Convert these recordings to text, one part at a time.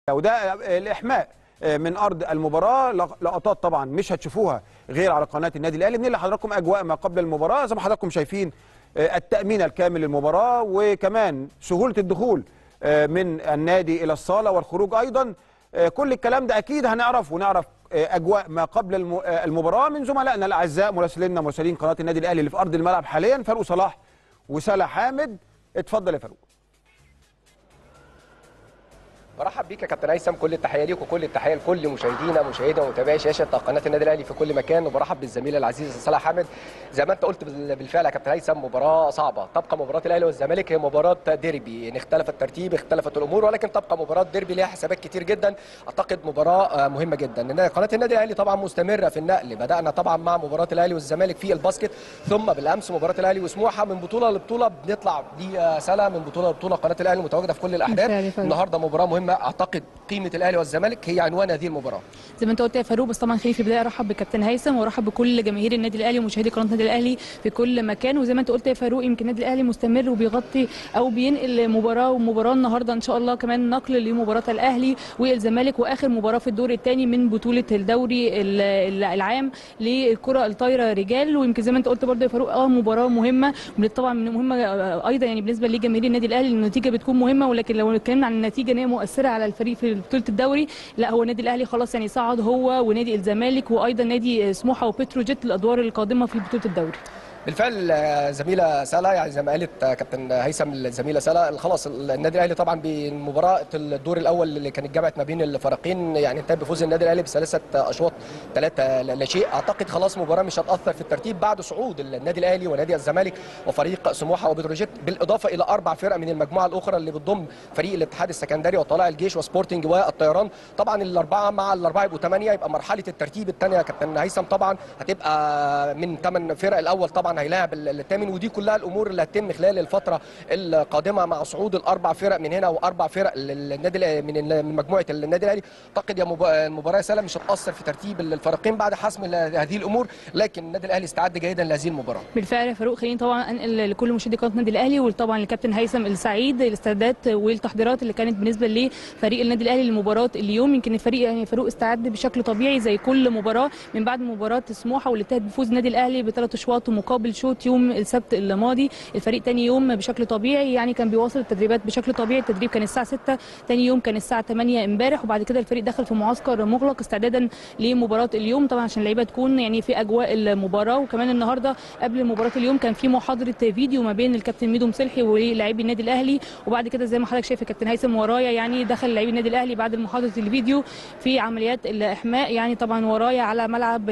وده الاحماء من ارض المباراه لقطات طبعا مش هتشوفوها غير على قناه النادي الاهلي بنقل لحضراتكم اجواء ما قبل المباراه زي ما حضراتكم شايفين التامين الكامل للمباراه وكمان سهوله الدخول من النادي الى الصاله والخروج ايضا كل الكلام ده اكيد هنعرف ونعرف اجواء ما قبل المباراه من زملائنا الاعزاء مراسلينا مراسلين قناه النادي الاهلي اللي في ارض الملعب حاليا فاروق صلاح وسلا حامد اتفضل يا فاروق برحب بيك يا كابتن هيثم كل التحيه ليك وكل التحيه لكل مشاهدينا مشاهدة ومتابعي شاشه قناه النادي الاهلي في كل مكان وبرحب بالزميل العزيز صلاح حامد زي ما انت قلت بالفعل يا كابتن هيثم مباراه صعبه تبقى مباراه الاهلي والزمالك هي مباراه ديربي ان اختلف الترتيب اختلفت الامور ولكن تبقى مباراه ديربي ليها حسابات كتير جدا اعتقد مباراه مهمه جدا قناه النادي الاهلي طبعا مستمره في النقل بدانا طبعا مع مباراه الاهلي والزمالك في الباسكت ثم بالامس مباراه الاهلي وسموحه من بطوله لبطوله بنطلع دي سنه من بطوله لبطوله قناه الاهلي متواجده في كل الاحداث النهارده مباراه مهمه اعتقد قيمه الاهلي والزمالك هي عنوان هذه المباراه زي ما انت قلت يا فاروق بس طبعا خليني في البدايه ارحب بكابتن هيثم وارحب بكل جماهير النادي الاهلي ومشاهدي قناه النادي الاهلي في كل مكان وزي ما انت قلت يا فاروق يمكن النادي الاهلي مستمر وبيغطي او بينقل مباراه ومباراه النهارده ان شاء الله كمان نقل لمباراه الاهلي والزمالك واخر مباراه في الدور الثاني من بطوله الدوري العام للكره الطايره رجال ويمكن زي ما انت قلت برضه يا فاروق اه مباراه مهمه طبعا مهمه ايضا يعني بالنسبه لجماهير النادي الاهلي النتيجه بتكون مهمه ولكن لو اتكلمنا عن النتيجه ان هي مؤثره على الفريق في بطوله الدوري لا هو النادي الاهلي خلاص يعني صعد هو ونادي الزمالك وايضا نادي سموحه وبتروجيت الادوار القادمه في بطوله الدوري بالفعل زميله سلا يعني زي ما قالت كابتن هيثم الزميله سلا خلاص النادي الاهلي طبعا بمباراه الدور الاول اللي كانت جمعت ما بين الفريقين يعني انتهى بفوز النادي الاهلي بثلاثه اشواط ثلاثه لا شيء اعتقد خلاص مباراه مش هتاثر في الترتيب بعد صعود النادي الاهلي ونادي الزمالك وفريق سموحه وبتروجيت بالاضافه الى اربع فرق من المجموعه الاخرى اللي بتضم فريق الاتحاد السكندري وطلائع الجيش وسبورتنج والطيران طبعا الاربعه مع الاربعه يبقوا ثمانيه يبقى مرحله الترتيب الثانيه يا كابتن هيثم طبعا هتبقى من ثمان فرق الاول طبعا هيلاعب الثامن ودي كلها الامور اللي هتتم خلال الفتره القادمه مع صعود الاربع فرق من هنا واربع فرق للنادي من مجموعه النادي الاهلي اعتقد يا المباراه سهله مش هتاثر في ترتيب الفريقين بعد حسم هذه الامور لكن النادي الاهلي استعد جيدا لهذه المباراه بالفعل يا فاروق خليني طبعا انقل لكل مشاهدي قناه النادي الاهلي وطبعا للكابتن هيثم السعيد الاستعدادات والتحضيرات اللي كانت بالنسبه لفريق النادي الاهلي لمباراه اليوم يمكن الفريق يعني فاروق استعد بشكل طبيعي زي كل مباراه من بعد مباراه سموحه واللي انتهت بفوز النادي الاهلي بثلاث اشواط مقابل شوط يوم السبت الماضي الفريق تاني يوم بشكل طبيعي يعني كان بيواصل التدريبات بشكل طبيعي التدريب كان الساعه 6 تاني يوم كان الساعه 8 امبارح وبعد كده الفريق دخل في معسكر مغلق استعدادا لمباراه اليوم طبعا عشان اللعيبه تكون يعني في اجواء المباراه وكمان النهارده قبل مباراه اليوم كان في محاضره فيديو ما بين الكابتن ميدو مسلحي ولاعبي النادي الاهلي وبعد كده زي ما حضرتك شايف الكابتن هيثم ورايا يعني دخل لاعبي النادي الاهلي بعد محاضره الفيديو في عمليات الاحماء يعني طبعا ورايا على ملعب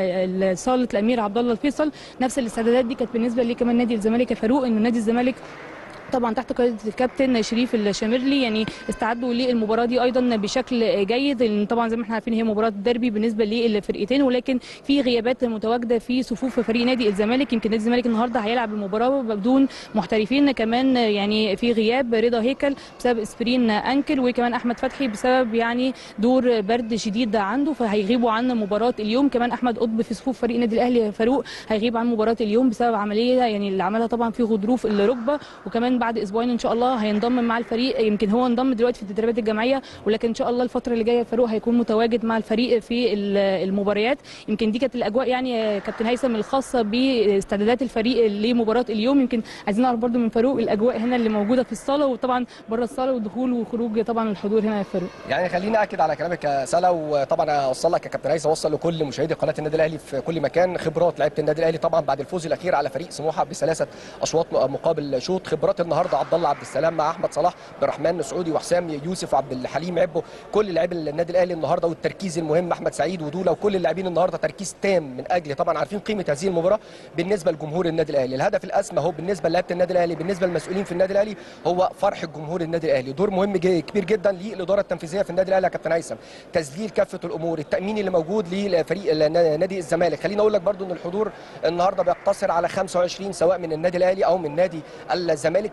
صاله الامير عبد الله الفيصل نفس الاستعدادات دي كانت بالنسبه لي كمان نادي الزمالك يا فاروق ان نادي الزمالك طبعا تحت قياده الكابتن شريف الشامرلي يعني استعدوا للمباراه دي ايضا بشكل جيد لان طبعا زي ما احنا عارفين هي مباراه ديربي بالنسبه للفرقتين ولكن في غيابات متواجده في صفوف فريق نادي الزمالك يمكن نادي الزمالك النهارده هيلعب المباراه بدون محترفين كمان يعني في غياب رضا هيكل بسبب اسبرين انكل وكمان احمد فتحي بسبب يعني دور برد شديد عنده فهيغيبوا عن مباراه اليوم كمان احمد قطب في صفوف فريق نادي الاهلي فاروق هيغيب عن مباراه اليوم بسبب عمليه يعني اللي عملها طبعا في غضروف الركبه وكمان بعد اسبوعين ان شاء الله هينضم مع الفريق يمكن هو انضم دلوقتي في التدريبات الجماعيه ولكن ان شاء الله الفتره اللي جايه فاروق هيكون متواجد مع الفريق في المباريات يمكن دي كانت الاجواء يعني كابتن هيثم الخاصه باستعدادات الفريق لمباراه اليوم يمكن عايزين نعرف برده من فاروق الاجواء هنا اللي موجوده في الصاله وطبعا بره الصاله والدخول وخروج طبعا الحضور هنا يا فاروق يعني خليني اكد على كلامك يا سلا وطبعا اوصل لك يا كابتن هيثم اوصل لكل مشاهدي قناه النادي الاهلي في كل مكان خبرات لعيبه النادي الاهلي طبعا بعد الفوز الاخير على فريق سموحه بثلاثه اشواط مقابل شوط خبرات النهارده عبد الله عبد السلام مع احمد صلاح عبد الرحمن سعودي وحسام يوسف وعبد الحليم عبو كل لاعبي النادي الاهلي النهارده والتركيز المهم احمد سعيد ودوله وكل اللاعبين النهارده تركيز تام من اجل طبعا عارفين قيمه هذه المباراه بالنسبه لجمهور النادي الاهلي الهدف الاسمى هو بالنسبه للاعيبه النادي الاهلي بالنسبه للمسؤولين في النادي الاهلي هو فرح جمهور النادي الاهلي دور مهم كبير جدا للاداره التنفيذيه في النادي الاهلي يا كابتن هيثم تسجيل كافه الامور التامين اللي موجود لفريق نادي الزمالك خليني اقول لك برده ان الحضور النهارده بيقتصر على 25 سواء من النادي الاهلي او من نادي الزمالك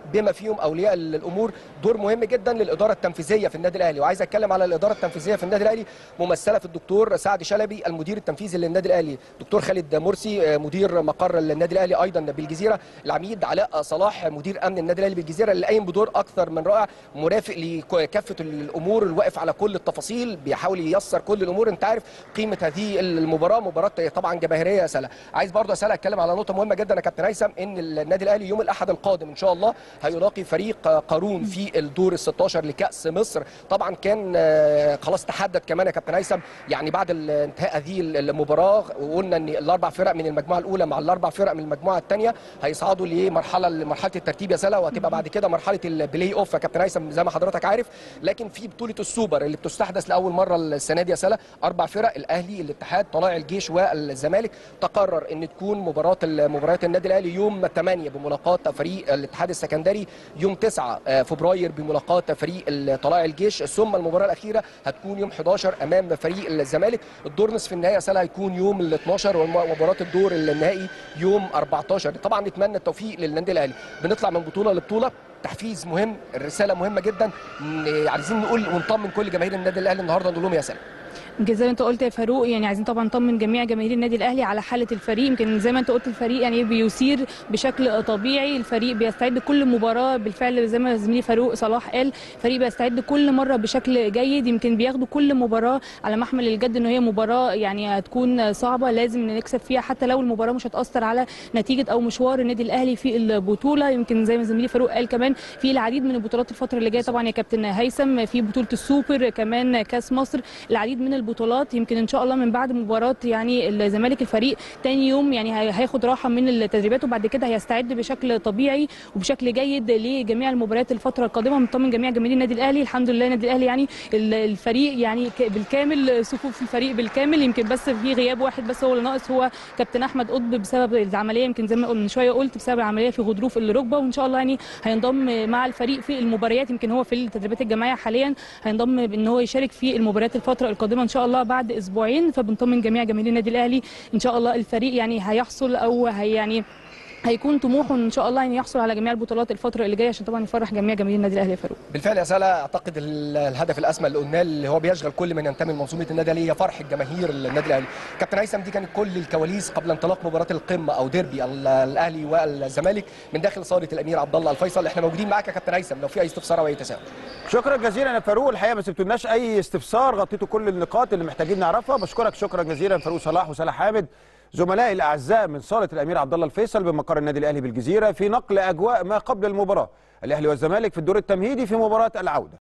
بما فيهم اولياء الامور دور مهم جدا للاداره التنفيذيه في النادي الاهلي وعايز اتكلم على الاداره التنفيذيه في النادي الاهلي ممثله في الدكتور سعد شلبي المدير التنفيذي للنادي الاهلي دكتور خالد مرسي مدير مقر النادي الاهلي ايضا بالجزيره العميد علاء صلاح مدير امن النادي الاهلي بالجزيره اللي قايم بدور اكثر من رائع مرافق لكافه الامور الواقف على كل التفاصيل بيحاول ييسر كل الامور انت عارف قيمه هذه المباراه مباراه طبعا جماهيريه يا سلا عايز برضه اسال اتكلم على نقطه مهمه جدا يا كابتن هيثم ان النادي الاهلي يوم الاحد القادم ان شاء الله هيلاقي فريق قارون في الدور ال 16 لكاس مصر طبعا كان خلاص تحدد كمان يا كابتن هيثم يعني بعد انتهاء هذه المباراه وقلنا ان الاربع فرق من المجموعه الاولى مع الاربع فرق من المجموعه الثانيه هيصعدوا لمرحله لمرحله الترتيب يا سلا وهتبقى بعد كده مرحله البلاي اوف يا كابتن هيثم زي ما حضرتك عارف لكن في بطوله السوبر اللي بتستحدث لاول مره السنه دي يا سلا اربع فرق الاهلي الاتحاد طلائع الجيش والزمالك تقرر ان تكون مباراه مباريات النادي الاهلي يوم 8 بملاقاه فريق الاتحاد السكندري يوم 9 فبراير بملاقاه فريق طلائع الجيش ثم المباراه الاخيره هتكون يوم 11 امام فريق الزمالك الدور نصف النهائي سلا هيكون يوم ال 12 ومباراه الدور النهائي يوم 14 طبعا نتمنى التوفيق للنادي الاهلي بنطلع من بطوله لبطوله تحفيز مهم الرساله مهمه جدا عايزين نقول ونطمن كل جماهير النادي الاهلي النهارده نقول لهم يا سلام يمكن زي ما انت قلت يا فاروق يعني عايزين طبعا نطمن جميع جماهير النادي الاهلي على حاله الفريق يمكن زي ما انت قلت الفريق يعني بيسير بشكل طبيعي الفريق بيستعد كل مباراه بالفعل زي ما زميلي فاروق صلاح قال الفريق بيستعد كل مره بشكل جيد يمكن بياخدوا كل مباراه على محمل الجد ان هي مباراه يعني هتكون صعبه لازم نكسب فيها حتى لو المباراه مش هتاثر على نتيجه او مشوار النادي الاهلي في البطوله يمكن زي ما زميلي فاروق قال كمان في العديد من البطولات الفتره اللي جايه طبعا يا كابتن هيثم في بطوله السوبر كمان كاس مصر العديد من البطولات يمكن ان شاء الله من بعد مباراه يعني الزمالك الفريق تاني يوم يعني هياخد راحه من التدريبات وبعد كده هيستعد بشكل طبيعي وبشكل جيد لجميع المباريات الفتره القادمه مطمن جميع جماهير النادي الاهلي الحمد لله النادي الاهلي يعني الفريق يعني بالكامل صفوف الفريق بالكامل يمكن بس في غياب واحد بس هو اللي ناقص هو كابتن احمد قطب بسبب العمليه يمكن زي ما من شويه قلت بسبب العمليه في غضروف الركبه وان شاء الله يعني هينضم مع الفريق في المباريات يمكن هو في التدريبات الجماعيه حاليا هينضم ان هو يشارك في المباريات الفتره القادمه ان شاء الله بعد اسبوعين فبنطمن جميع جماهير النادي الاهلي ان شاء الله الفريق يعني هيحصل او هي يعني هيكون طموحه ان شاء الله ان يحصل على جميع البطولات الفتره اللي جايه عشان طبعا يفرح جميع جماهير النادي الاهلي يا فاروق بالفعل يا سلا اعتقد الهدف الاسمى اللي قلناه اللي هو بيشغل كل من ينتمي لمنظومه النادي الاهلي هي فرحه جماهير النادي الاهلي كابتن هيثم دي كانت كل الكواليس قبل انطلاق مباراه القمه او ديربي الاهلي والزمالك من داخل صاله الامير عبد الله الفيصل احنا موجودين معاك يا كابتن هيثم لو في اي استفسار او اي تساؤل شكرا جزيلا يا فاروق الحقيقه ما سبتولناش اي استفسار غطيتوا كل النقاط اللي محتاجين نعرفها بشكرك شكرا جزيلا فاروق صلاح وصلاح حامد زملائي الاعزاء من صاله الامير عبد الله الفيصل بمقر النادي الاهلي بالجزيره في نقل اجواء ما قبل المباراه الاهلي والزمالك في الدور التمهيدي في مباراه العوده